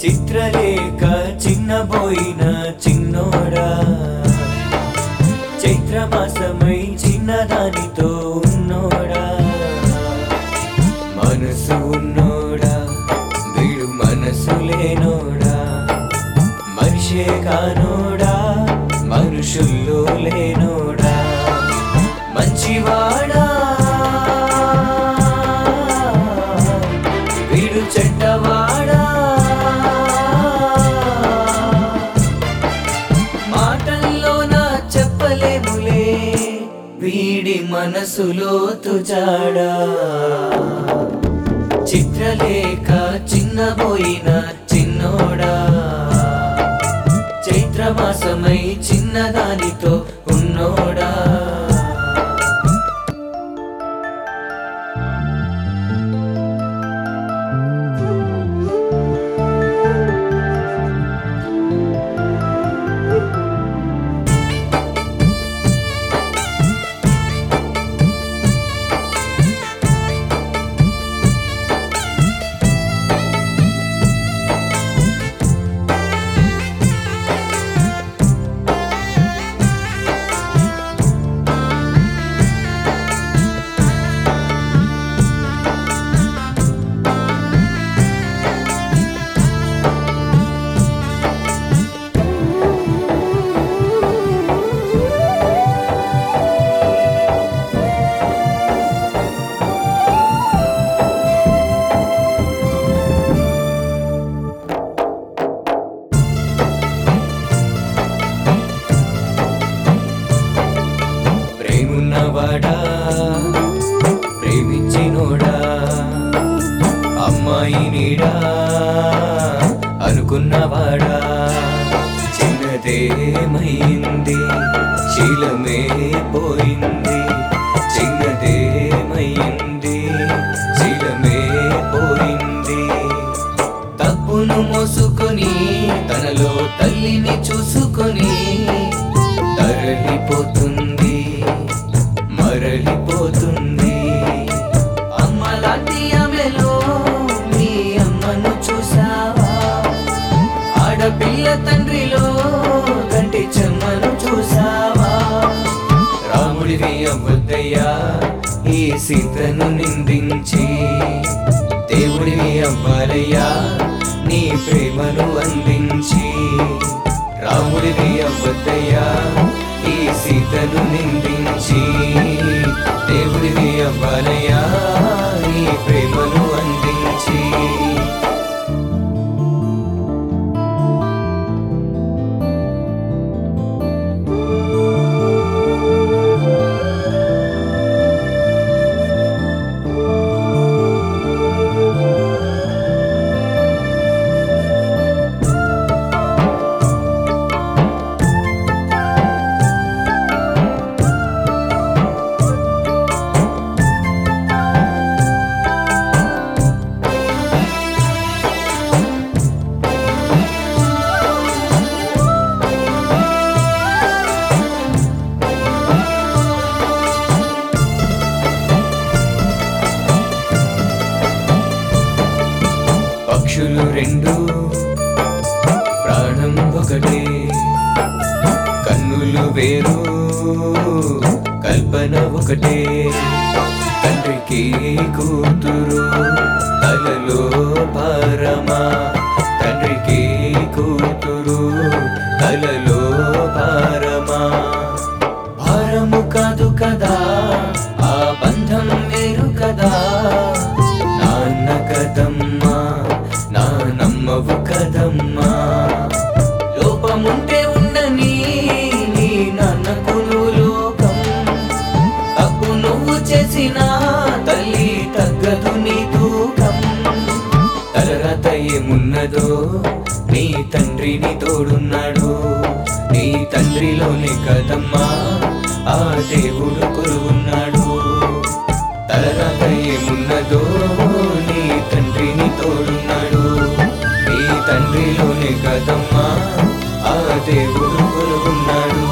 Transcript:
చిత్రలేఖ చిన్నబోయిన చిన్నోడా చైత్రమాసమై చిన్నదానితో ఉన్నోడా మనసు ఉన్నోడా వీడు మనసు లేనోడా మనిషే కానోడా మనుషుల్లో లేనోడా మంచివాడా వీడు చెడ్డవాడా మాటల్లోన చెప్పలేములే వీడి మనసులో తుజాడా చిత్రలేఖ చిన్నబోయిన చిన్నోడా చైత్రమాసమై చిన్నదానితో ఉన్నోడా ప్రేమున్నవాడా ప్రేమించినోడా అమ్మాయి నీడా అనుకున్నవాడా చిన్నదేమైంది శీలమే పోయింది చిన్నదేమైంది శీలమే పోయింది తప్పును మోసుకొని తనలో తల్లిని చూసుకొని తరలిపోతుంది మరలిపోతుంది అమ్మలాంటి ఆమెలో నీ అమ్మను చూసావా ఆడపిల్ల తండ్రిలో కంటి చెమ్మను చూసావా రాముడివి అవ్వద్దయ్యా ఈ సీతను నిందించి దేవుడివి అవ్వాలయ్యా నీ ప్రేమను అందించి రాముడివి అవ్వద్దయ్యా ఈ సీతను నిందించి దేవుడివి అవ్వాలయ్యా నీ ప్రేమను అందించి పక్షులు రెండు ప్రాణం ఒకటే కన్నులు వేరు కల్పన ఒకటే తండ్రికి కూతురు తలలో భారమా తండ్రికి కూతురు తలలో భారమా భారము కాదు కదా ఆ బంధం వేరు కదా నాన్న కదమ్మా నానమ్మవు కదమ్మా లోపముంటే ఉండని నీ నాన్నకు నువ్వు లోకం తప్పు నువ్వు చేసిన తల్లి తగ్గదు నీ తూకం తలరాత ఏమున్నదో నీ తండ్రిని తోడున్నాడు నీ తండ్రిలోనే కదమ్మా ఆ దేవుడు కొలువున్నాడు తలరాత ఏమున్నదో నీ తండ్రిని తోడున్నాడు నీ తండ్రిలోనే కదమ్మా ఆ దేవుడు కొలుగున్నాడు